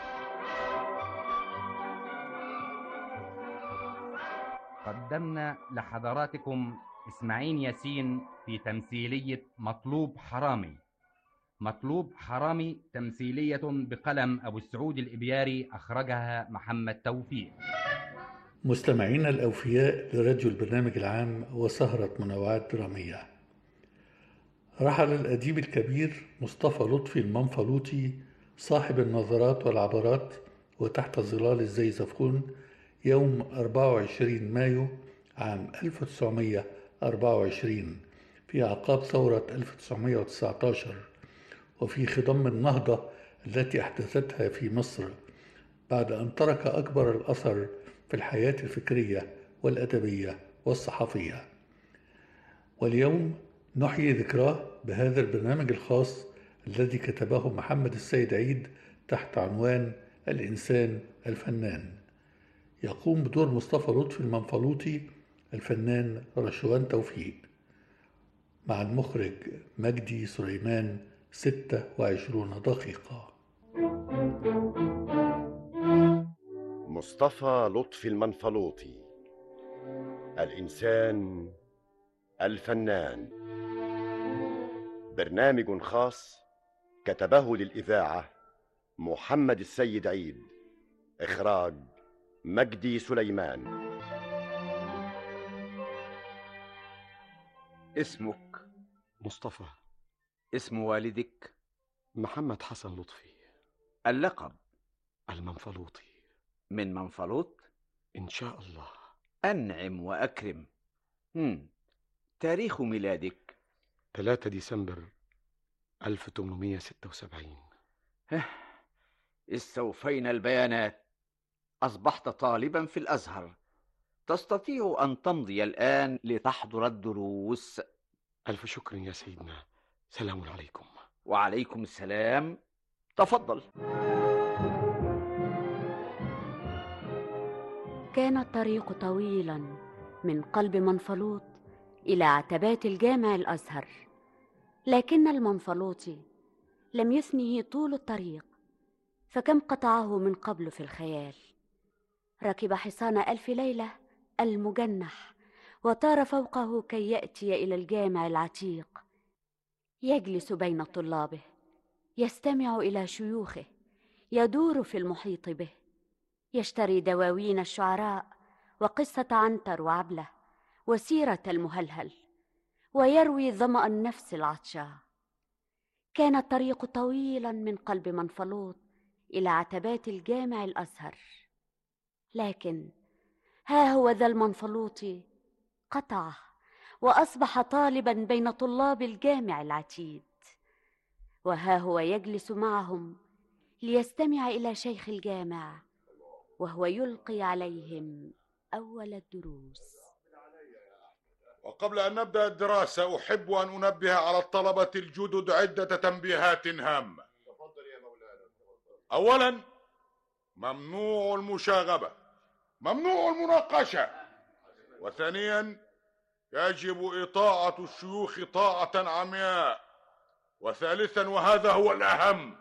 قدمنا لحضراتكم إسماعيل ياسين في تمثيلية مطلوب حرامي مطلوب حرامي تمثيلية بقلم أبو السعود الإبياري أخرجها محمد توفيق مستمعينا الأوفياء لراديو البرنامج العام وسهرة منوعات درامية رحل الأديب الكبير مصطفى لطفي المنفلوطي صاحب النظرات والعبرات وتحت ظلال الزيزفون يوم 24 مايو عام 1924 في أعقاب ثورة 1919 وفي خضم النهضة التي أحدثتها في مصر بعد أن ترك أكبر الأثر في الحياة الفكرية والأدبية والصحفية واليوم نحيي ذكراه بهذا البرنامج الخاص الذي كتبه محمد السيد عيد تحت عنوان الإنسان الفنان يقوم بدور مصطفى لطفي المنفلوطي الفنان رشوان توفيق مع المخرج مجدي سليمان 26 دقيقة مصطفى لطفي المنفلوطي الإنسان الفنان برنامج خاص كتبه للإذاعة محمد السيد عيد إخراج مجدي سليمان اسمك مصطفى اسم والدك محمد حسن لطفي اللقب المنفلوطي من منفلوط إن شاء الله أنعم وأكرم هم. تاريخ ميلادك 3 ديسمبر 1876 استوفينا البيانات أصبحت طالبا في الأزهر تستطيع أن تمضي الآن لتحضر الدروس ألف شكر يا سيدنا سلام عليكم وعليكم السلام تفضل كان الطريق طويلا من قلب منفلوط إلى عتبات الجامع الأزهر لكن المنفلوطي لم يثنه طول الطريق فكم قطعه من قبل في الخيال ركب حصان ألف ليلة المجنح وطار فوقه كي يأتي إلى الجامع العتيق يجلس بين طلابه يستمع إلى شيوخه يدور في المحيط به يشتري دواوين الشعراء وقصة عنتر وعبلة وسيرة المهلهل ويروي ظمأ النفس العطشاء كان الطريق طويلا من قلب منفلوط إلى عتبات الجامع الأزهر لكن ها هو ذا المنفلوطي قطعه وأصبح طالبا بين طلاب الجامع العتيد وها هو يجلس معهم ليستمع إلى شيخ الجامع وهو يلقي عليهم أول الدروس وقبل أن نبدأ الدراسة أحب أن أنبه على الطلبة الجدد عدة تنبيهات هامة أولا ممنوع المشاغبة ممنوع المناقشة وثانيا يجب إطاعة الشيوخ طاعة عمياء وثالثا وهذا هو الأهم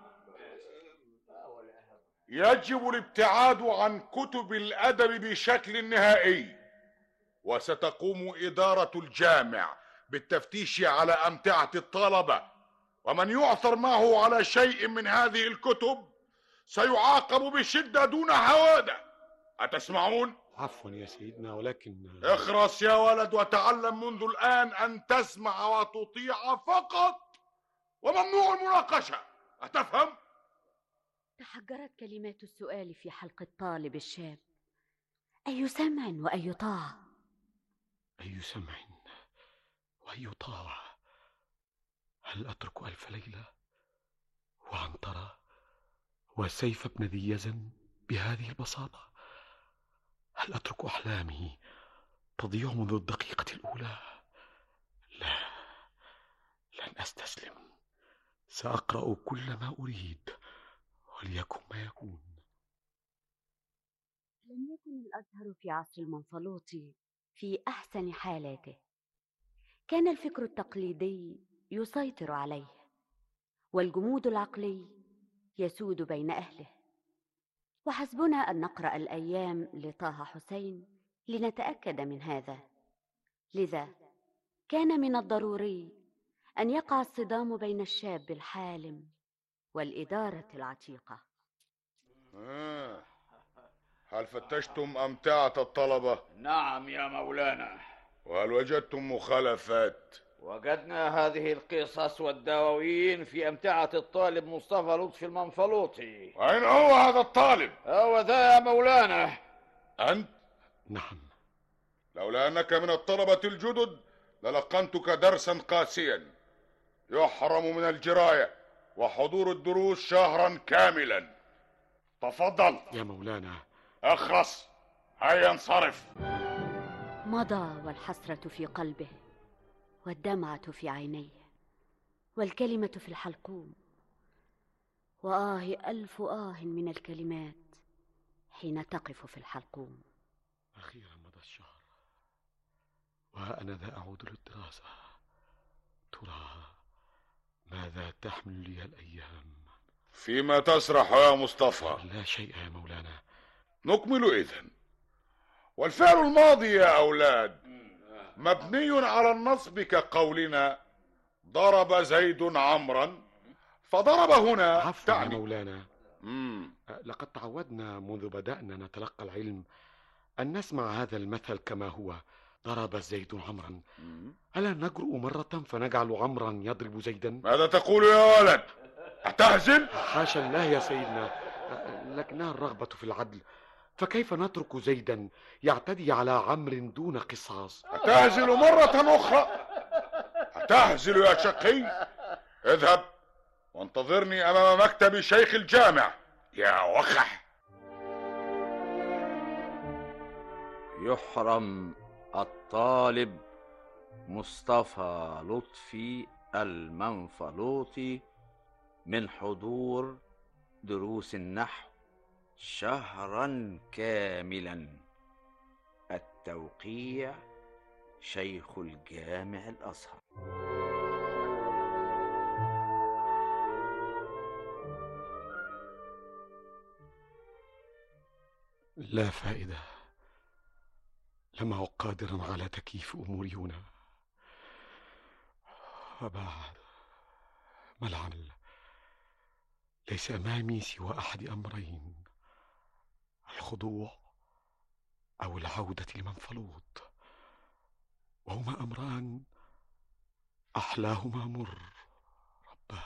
يجب الابتعاد عن كتب الأدب بشكل نهائي وستقوم إدارة الجامع بالتفتيش على أمتعة الطلبة ومن يعثر معه على شيء من هذه الكتب سيعاقب بشدة دون هوادة أتسمعون؟ عفوا يا سيدنا ولكن اخرس يا ولد وتعلم منذ الآن أن تسمع وتطيع فقط وممنوع المناقشة أتفهم؟ تحجرت كلمات السؤال في حلق الطالب الشاب أي سمع وأي طاعة أي سمع وأي طاعة هل أترك ألف ليلة وعنترة وسيف بن ذي يزن بهذه البساطة هل أترك أحلامي تضيع منذ الدقيقة الأولى لا لن أستسلم سأقرأ كل ما أريد وليكن ما يكون لم يكن الأزهر في عصر المنفلوطي في أحسن حالاته كان الفكر التقليدي يسيطر عليه والجمود العقلي يسود بين أهله وحسبنا أن نقرأ الأيام لطه حسين لنتأكد من هذا لذا كان من الضروري أن يقع الصدام بين الشاب الحالم والإدارة العتيقة آه. هل فتشتم أمتعة الطلبة؟ نعم يا مولانا وهل وجدتم مخالفات؟ وجدنا هذه القصص والدواوين في أمتعة الطالب مصطفى لطفي المنفلوطي أين هو هذا الطالب؟ هو ذا يا مولانا أنت؟ نعم لولا أنك من الطلبة الجدد للقنتك درسا قاسيا يحرم من الجراية وحضور الدروس شهرا كاملا تفضل يا مولانا اخرس هيا انصرف مضى والحسرة في قلبه والدمعة في عينيه والكلمة في الحلقوم وآه ألف آه من الكلمات حين تقف في الحلقوم أخيرا مضى الشهر وها أنا ذا أعود للدراسة ترى ماذا تحمل لي الأيام فيما تسرح يا مصطفى لا شيء يا مولانا نكمل إذن والفعل الماضي يا أولاد مبني على النصب كقولنا ضرب زيد عمرا فضرب هنا عفوا يا مولانا مم. لقد تعودنا منذ بدأنا نتلقى العلم أن نسمع هذا المثل كما هو ضرب زيد عمرا ألا نجرؤ مرة فنجعل عمرا يضرب زيدا ماذا تقول يا ولد أتهزل حاشا الله يا سيدنا لكنها الرغبة في العدل فكيف نترك زيدا يعتدي على عمرو دون قصاص أتهزل مرة أخرى أتهزل يا شقي اذهب وانتظرني أمام مكتب شيخ الجامع يا وخح يحرم الطالب مصطفى لطفي المنفلوطي من حضور دروس النحو شهرا كاملا التوقيع شيخ الجامع الازهر لا فائدة لم أعد قادرا على تكييف أموري هنا وبعد ما العمل ليس أمامي سوى أحد أمرين الخضوع أو العودة لمنفلوط وهما أمران أحلاهما مر رباه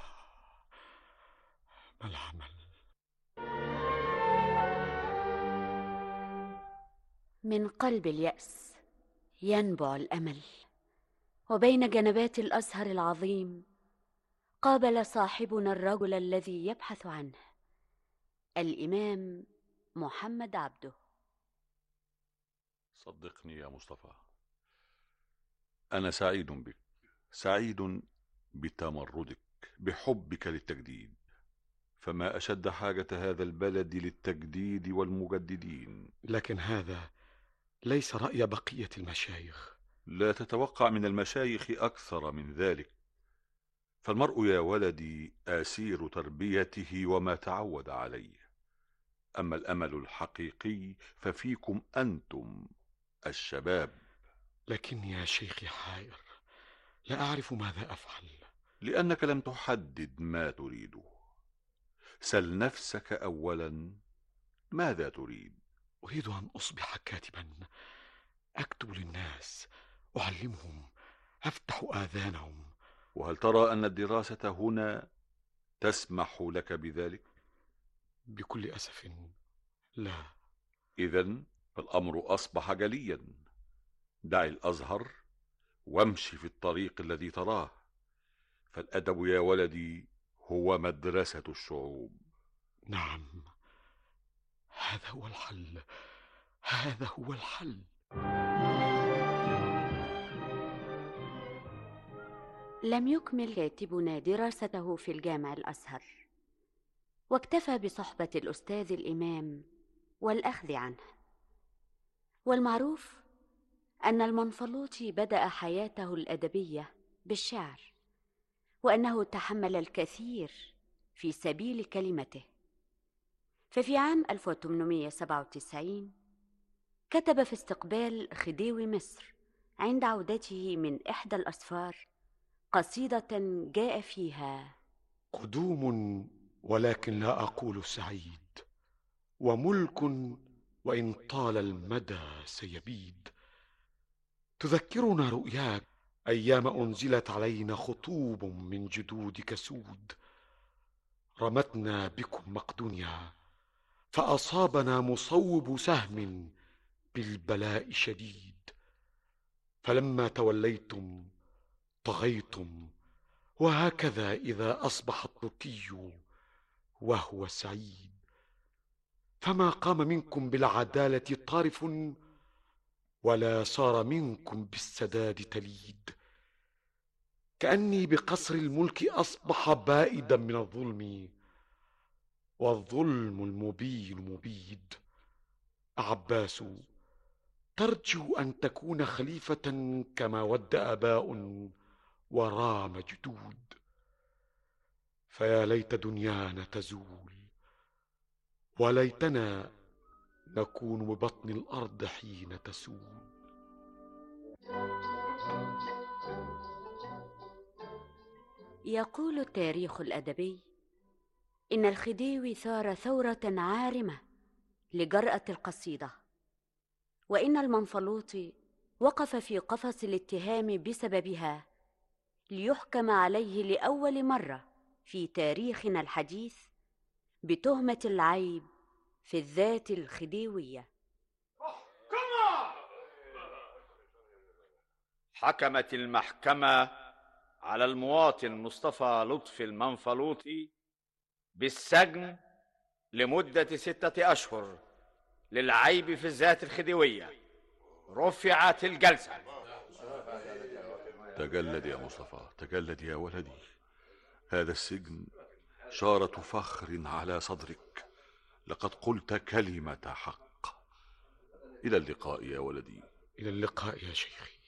ما العمل من قلب اليأس ينبع الأمل وبين جنبات الأزهر العظيم قابل صاحبنا الرجل الذي يبحث عنه الإمام محمد عبده صدقني يا مصطفى أنا سعيد بك سعيد بتمردك بحبك للتجديد فما أشد حاجة هذا البلد للتجديد والمجددين لكن هذا ليس رأي بقية المشايخ لا تتوقع من المشايخ أكثر من ذلك فالمرء يا ولدي آسير تربيته وما تعود عليه أما الأمل الحقيقي ففيكم أنتم الشباب لكني يا شيخي حائر لا أعرف ماذا أفعل لأنك لم تحدد ما تريده سل نفسك أولا ماذا تريد أريد أن أصبح كاتبا أكتب للناس أعلمهم أفتح آذانهم وهل ترى أن الدراسة هنا تسمح لك بذلك بكل أسف لا إذا فالأمر أصبح جليا دع الأزهر وامشي في الطريق الذي تراه فالأدب يا ولدي هو مدرسة الشعوب نعم هذا هو الحل هذا هو الحل لم يكمل كاتبنا دراسته في الجامع الازهر واكتفى بصحبه الاستاذ الامام والاخذ عنه والمعروف ان المنفلوطي بدا حياته الادبيه بالشعر وانه تحمل الكثير في سبيل كلمته ففي عام 1897 كتب في استقبال خديوي مصر عند عودته من إحدى الأسفار قصيدة جاء فيها قدوم ولكن لا أقول سعيد وملك وإن طال المدى سيبيد تذكرنا رؤياك أيام أنزلت علينا خطوب من جدودك سود رمتنا بكم مقدونيا فأصابنا مصوب سهم بالبلاء شديد فلما توليتم طغيتم وهكذا إذا أصبح التركي وهو سعيد فما قام منكم بالعدالة طارف ولا صار منكم بالسداد تليد كأني بقصر الملك أصبح بائدا من الظلم والظلم المبين مبيد عباس ترجو أن تكون خليفة كما ود آباء ورام جدود فيا ليت دنيانا تزول وليتنا نكون ببطن الأرض حين تسول يقول التاريخ الأدبي إن الخديوي ثار ثورة عارمة لجرأة القصيدة وإن المنفلوطي وقف في قفص الاتهام بسببها ليحكم عليه لأول مرة في تاريخنا الحديث بتهمة العيب في الذات الخديوية حكمت المحكمة على المواطن مصطفى لطفي المنفلوطي بالسجن لمدة ستة أشهر للعيب في الذات الخديوية رفعت الجلسة تجلد يا مصطفى تجلد يا ولدي هذا السجن شارة فخر على صدرك لقد قلت كلمة حق إلى اللقاء يا ولدي إلى اللقاء يا شيخي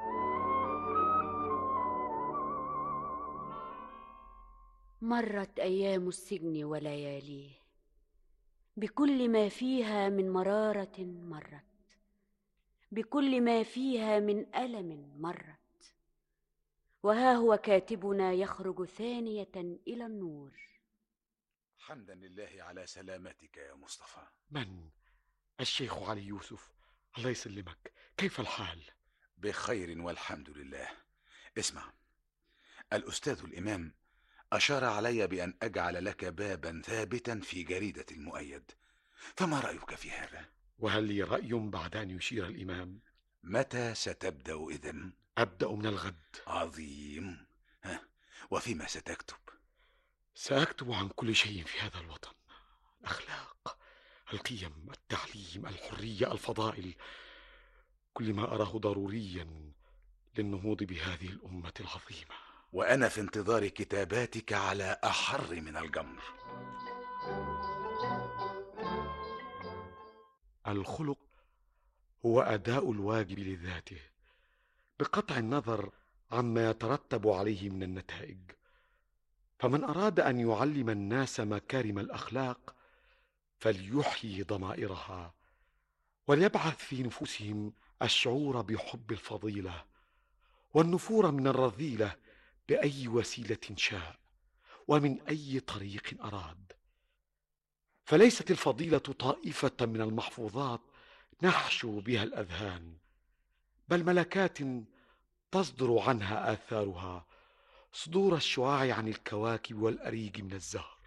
مرت ايام السجن ولياليه بكل ما فيها من مراره مرت بكل ما فيها من الم مرت وها هو كاتبنا يخرج ثانيه الى النور حمدا لله على سلامتك يا مصطفى من الشيخ علي يوسف الله يسلمك كيف الحال بخير والحمد لله اسمع الأستاذ الإمام أشار علي بأن أجعل لك بابا ثابتا في جريدة المؤيد فما رأيك في هذا؟ وهل لي رأي بعد أن يشير الإمام؟ متى ستبدأ إذن؟ أبدأ من الغد عظيم ها وفيما ستكتب؟ سأكتب عن كل شيء في هذا الوطن الأخلاق القيم التعليم الحرية الفضائل كل ما أراه ضروريا للنهوض بهذه الأمة العظيمة وأنا في انتظار كتاباتك على أحر من الجمر الخلق هو اداء الواجب لذاته بقطع النظر عما يترتب عليه من النتائج فمن اراد ان يعلم الناس مكارم الاخلاق فليحيي ضمائرها وليبعث في نفوسهم الشعور بحب الفضيله والنفور من الرذيله باي وسيله شاء ومن اي طريق اراد فليست الفضيله طائفه من المحفوظات نحشو بها الاذهان بل ملكات تصدر عنها اثارها صدور الشعاع عن الكواكب والاريج من الزهر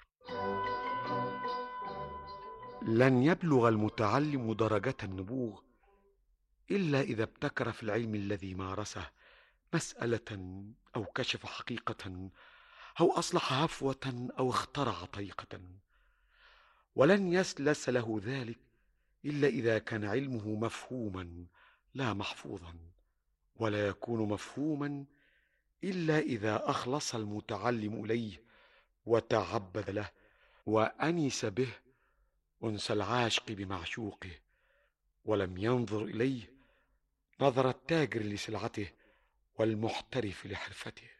لن يبلغ المتعلم درجه النبوغ الا اذا ابتكر في العلم الذي مارسه مساله او كشف حقيقه او اصلح هفوه او اخترع طريقه ولن يسلس له ذلك الا اذا كان علمه مفهوما لا محفوظا ولا يكون مفهوما الا اذا اخلص المتعلم اليه وتعبد له وانس به انس العاشق بمعشوقه ولم ينظر اليه نظر التاجر لسلعته والمحترف لحرفته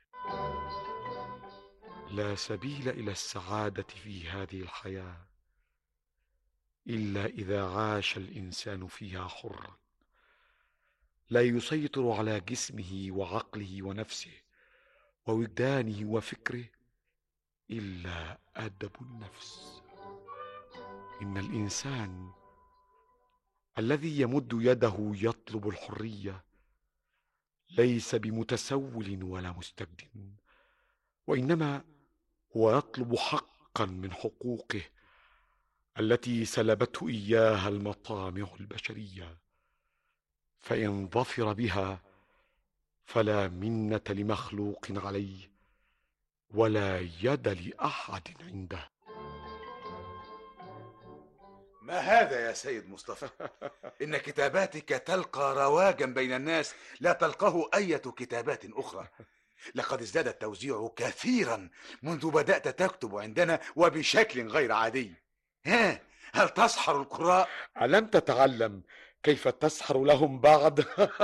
لا سبيل الى السعاده في هذه الحياه الا اذا عاش الانسان فيها حرا لا يسيطر على جسمه وعقله ونفسه ووجدانه وفكره الا ادب النفس ان الانسان الذي يمد يده يطلب الحريه ليس بمتسول ولا مستبد وانما هو يطلب حقا من حقوقه التي سلبته اياها المطامع البشريه فان ظفر بها فلا منه لمخلوق عليه ولا يد لاحد عنده ما هذا يا سيد مصطفى إن كتاباتك تلقى رواجا بين الناس لا تلقاه أية كتابات أخرى لقد ازداد التوزيع كثيرا منذ بدأت تكتب عندنا وبشكل غير عادي ها هل تسحر القراء؟ ألم تتعلم كيف تسحر لهم بعد؟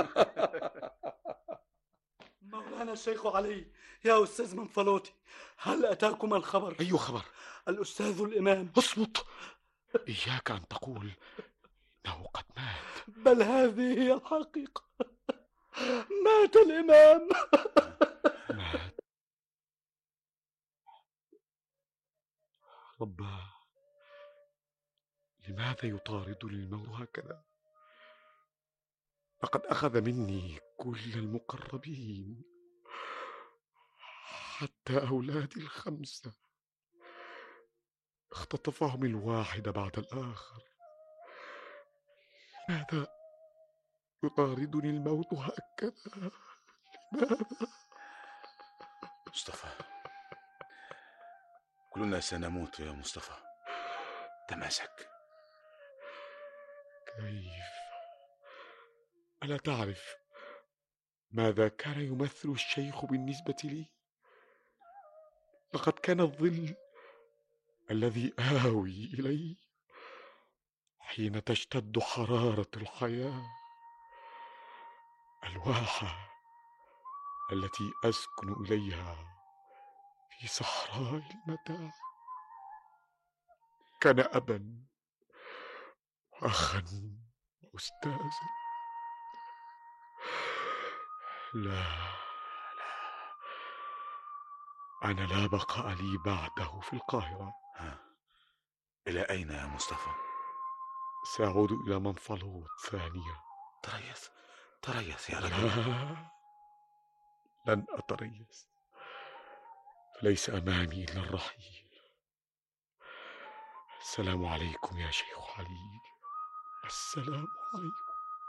مولانا الشيخ علي يا أستاذ منفلوطي هل أتاكم الخبر؟ أي خبر؟ الأستاذ الإمام اصمت إياك أن تقول إنه قد مات بل هذه هي الحقيقة مات الإمام مات رباه لماذا يطاردني الموت هكذا لقد أخذ مني كل المقربين حتى أولادي الخمسة اختطفهم الواحد بعد الآخر لماذا يطاردني الموت هكذا لماذا مصطفى كلنا سنموت يا مصطفى تماسك كيف ألا تعرف ماذا كان يمثل الشيخ بالنسبة لي لقد كان الظل الذي آوي إليه حين تشتد حرارة الحياة الواحة التي أسكن إليها في صحراء المتاع كان أبا وأخا وأستاذا لا لا أنا لا بقاء لي بعده في القاهرة إلى أين يا مصطفى؟ سأعود إلى منفلوط ثانية تريث تريث يا رجل لا لن أتريث فليس أمامي إلا الرحيل السلام عليكم يا شيخ علي السلام عليكم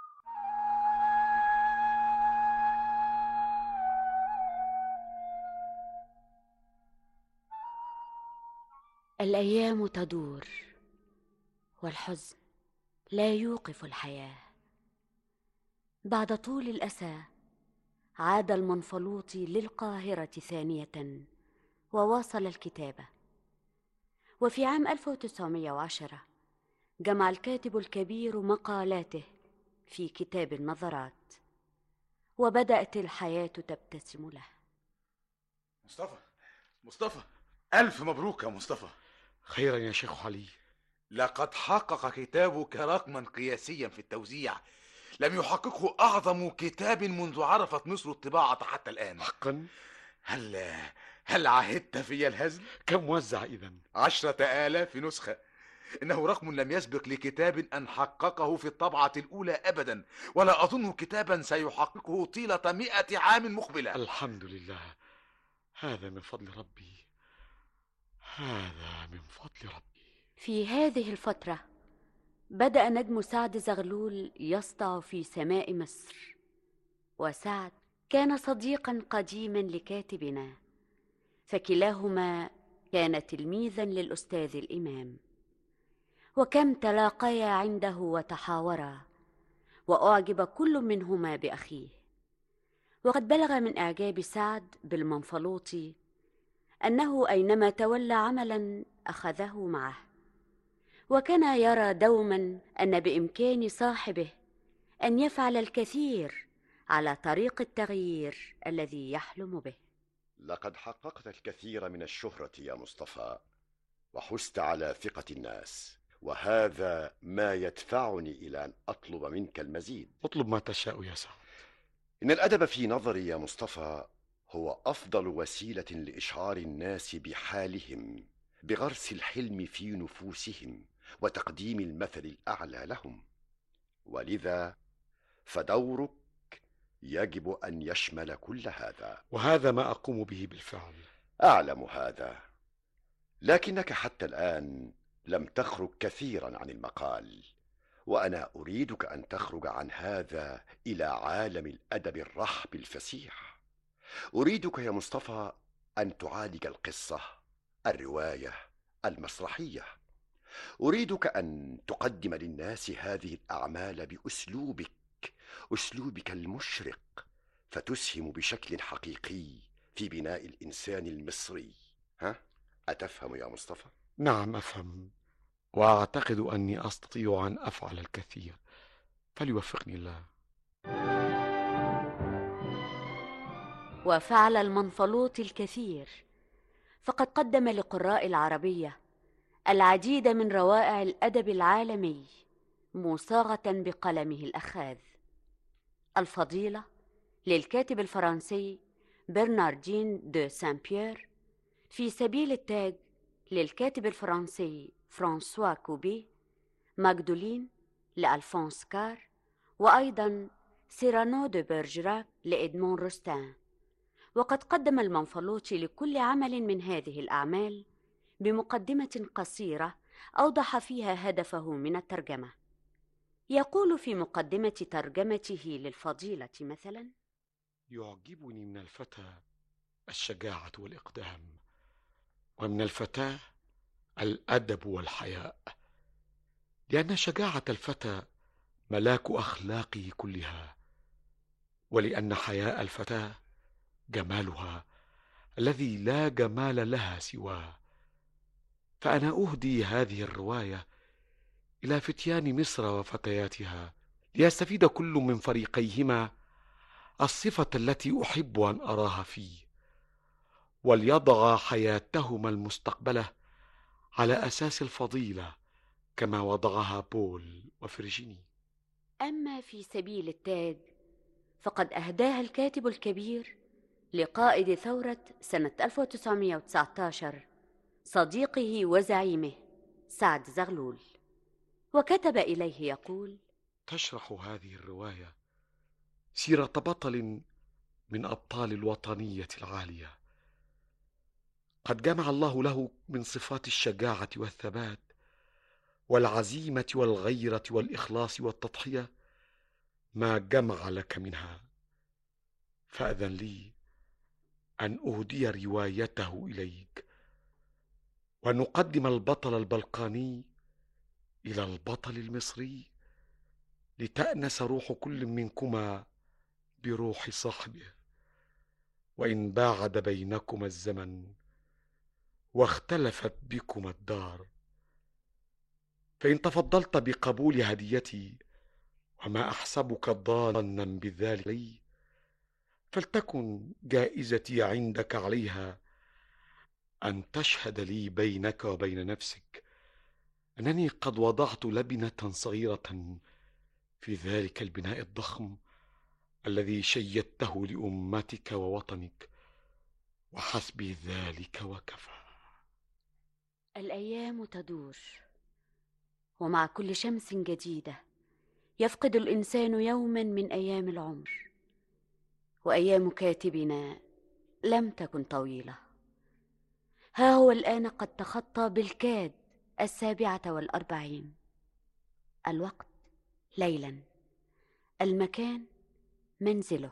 الايام تدور والحزن لا يوقف الحياه بعد طول الاسى عاد المنفلوطي للقاهره ثانيه وواصل الكتابه وفي عام 1910 جمع الكاتب الكبير مقالاته في كتاب النظرات وبدأت الحياة تبتسم له مصطفى مصطفى ألف مبروك يا مصطفى خيرا يا شيخ علي لقد حقق كتابك رقما قياسيا في التوزيع لم يحققه أعظم كتاب منذ عرفت مصر الطباعة حتى الآن حقا هل هل عهدت في الهزل؟ كم وزع إذا؟ عشرة آلاف نسخة إنه رقم لم يسبق لكتاب أن حققه في الطبعة الأولى أبدا ولا أظنه كتابا سيحققه طيلة مئة عام مقبلة الحمد لله هذا من فضل ربي هذا من فضل ربي في هذه الفترة بدأ نجم سعد زغلول يسطع في سماء مصر وسعد كان صديقا قديما لكاتبنا فكلاهما كان تلميذا للأستاذ الإمام وكم تلاقيا عنده وتحاورا وأعجب كل منهما بأخيه وقد بلغ من إعجاب سعد بالمنفلوطي أنه أينما تولى عملا أخذه معه وكان يرى دوما أن بإمكان صاحبه أن يفعل الكثير على طريق التغيير الذي يحلم به لقد حققت الكثير من الشهرة يا مصطفى وحزت على ثقة الناس وهذا ما يدفعني إلى أن أطلب منك المزيد اطلب ما تشاء يا سعد إن الأدب في نظري يا مصطفى هو أفضل وسيلة لإشعار الناس بحالهم بغرس الحلم في نفوسهم وتقديم المثل الأعلى لهم ولذا فدورك يجب أن يشمل كل هذا وهذا ما أقوم به بالفعل أعلم هذا لكنك حتى الآن لم تخرج كثيرا عن المقال وأنا أريدك أن تخرج عن هذا إلى عالم الأدب الرحب الفسيح أريدك يا مصطفى أن تعالج القصة الرواية المسرحية أريدك أن تقدم للناس هذه الأعمال بأسلوبك أسلوبك المشرق فتسهم بشكل حقيقي في بناء الإنسان المصري ها؟ أتفهم يا مصطفى؟ نعم أفهم وأعتقد أني أستطيع أن أفعل الكثير فليوفقني الله وفعل المنفلوط الكثير فقد قدم لقراء العربية العديد من روائع الأدب العالمي مصاغة بقلمه الأخاذ الفضيلة للكاتب الفرنسي برناردين دو سان بيير في سبيل التاج للكاتب الفرنسي فرانسوا كوبي ماجدولين لألفونس كار وأيضا سيرانو دو بيرجراك لإدمون روستان وقد قدم المنفلوطي لكل عمل من هذه الأعمال بمقدمة قصيرة أوضح فيها هدفه من الترجمة يقول في مقدمة ترجمته للفضيلة مثلا يعجبني من الفتى الشجاعة والإقدام ومن الفتاة الأدب والحياء لأن شجاعة الفتى ملاك أخلاقه كلها ولأن حياء الفتاة جمالها الذي لا جمال لها سواه فأنا أهدي هذه الرواية إلى فتيان مصر وفتياتها ليستفيد كل من فريقيهما الصفة التي أحب أن أراها فيه وليضع حياتهما المستقبلة على أساس الفضيلة كما وضعها بول وفرجيني أما في سبيل التاج فقد أهداها الكاتب الكبير لقائد ثورة سنة 1919 صديقه وزعيمه سعد زغلول وكتب إليه يقول تشرح هذه الرواية سيرة بطل من أبطال الوطنية العالية قد جمع الله له من صفات الشجاعة والثبات والعزيمة والغيرة والإخلاص والتضحية ما جمع لك منها فأذن لي أن أهدي روايته إليك ونقدم البطل البلقاني إلى البطل المصري لتأنس روح كل منكما بروح صاحبه وإن باعد بينكما الزمن واختلفت بكما الدار فإن تفضلت بقبول هديتي وما أحسبك ضالا بذلك لي فلتكن جائزتي عندك عليها أن تشهد لي بينك وبين نفسك أنني قد وضعت لبنة صغيرة في ذلك البناء الضخم الذي شيدته لأمتك ووطنك وحسبي ذلك وكفى الأيام تدور ومع كل شمس جديدة يفقد الإنسان يوما من أيام العمر وأيام كاتبنا لم تكن طويلة ها هو الآن قد تخطى بالكاد السابعة والأربعين الوقت ليلا المكان منزله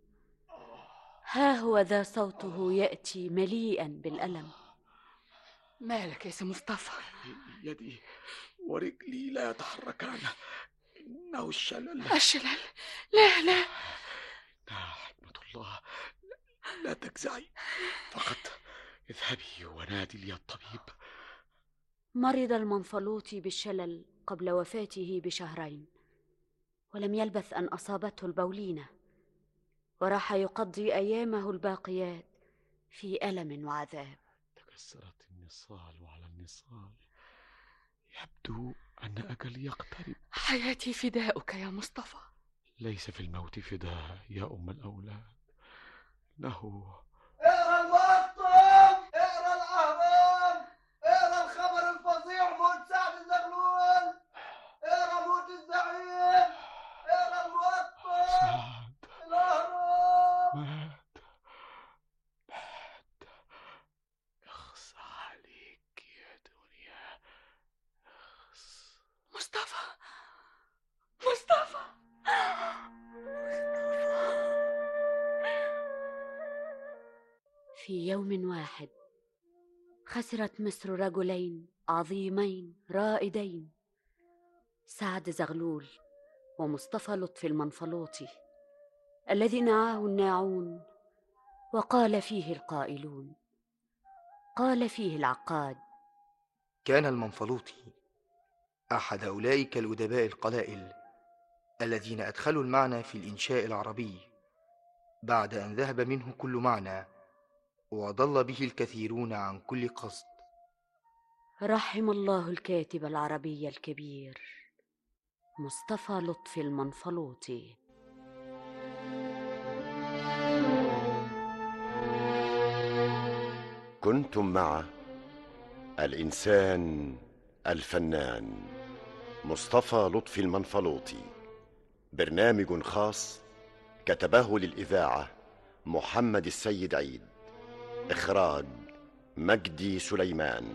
ها هو ذا صوته يأتي مليئا بالألم مالك يا سي مصطفى يدي ورجلي لا يتحركان إنه الشلل الشلل لا لا إنها حكمة الله لا تجزعي فقط اذهبي ونادي لي الطبيب مرض المنفلوطي بالشلل قبل وفاته بشهرين ولم يلبث أن أصابته البولينة وراح يقضي أيامه الباقيات في ألم وعذاب تكسرت النصال على النصال يبدو أن أجلي يقترب حياتي فداؤك يا مصطفى ليس في الموت فداء يا أم الأولاد إنه اقرا المقطم اقرا الاهرام اقرا الخبر الفظيع موت سعد الزغلول اقرا موت الزعيم اقرا المقطم الاهرام مات مات اخص عليك يا دنيا اخص مصطفى مصطفى في يوم واحد خسرت مصر رجلين عظيمين رائدين سعد زغلول ومصطفى لطفي المنفلوطي الذي نعاه الناعون وقال فيه القائلون قال فيه العقاد كان المنفلوطي أحد أولئك الأدباء القلائل الذين أدخلوا المعنى في الإنشاء العربي بعد أن ذهب منه كل معنى وضل به الكثيرون عن كل قصد رحم الله الكاتب العربي الكبير مصطفى لطفي المنفلوطي كنتم مع الإنسان الفنان مصطفى لطفي المنفلوطي برنامج خاص كتبه للإذاعة محمد السيد عيد إخراج مجدي سليمان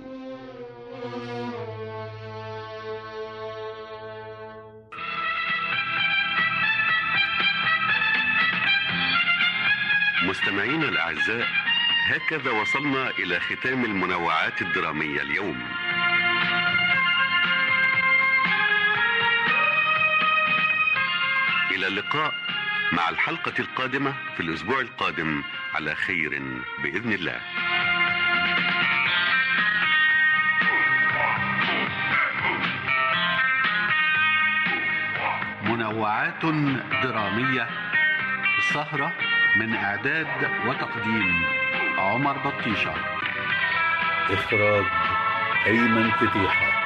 مستمعينا الأعزاء هكذا وصلنا إلى ختام المنوعات الدرامية اليوم إلى اللقاء مع الحلقة القادمة في الأسبوع القادم على خير بإذن الله منوعات درامية سهرة من إعداد وتقديم عمر بطيشة إخراج أيمن فتيحة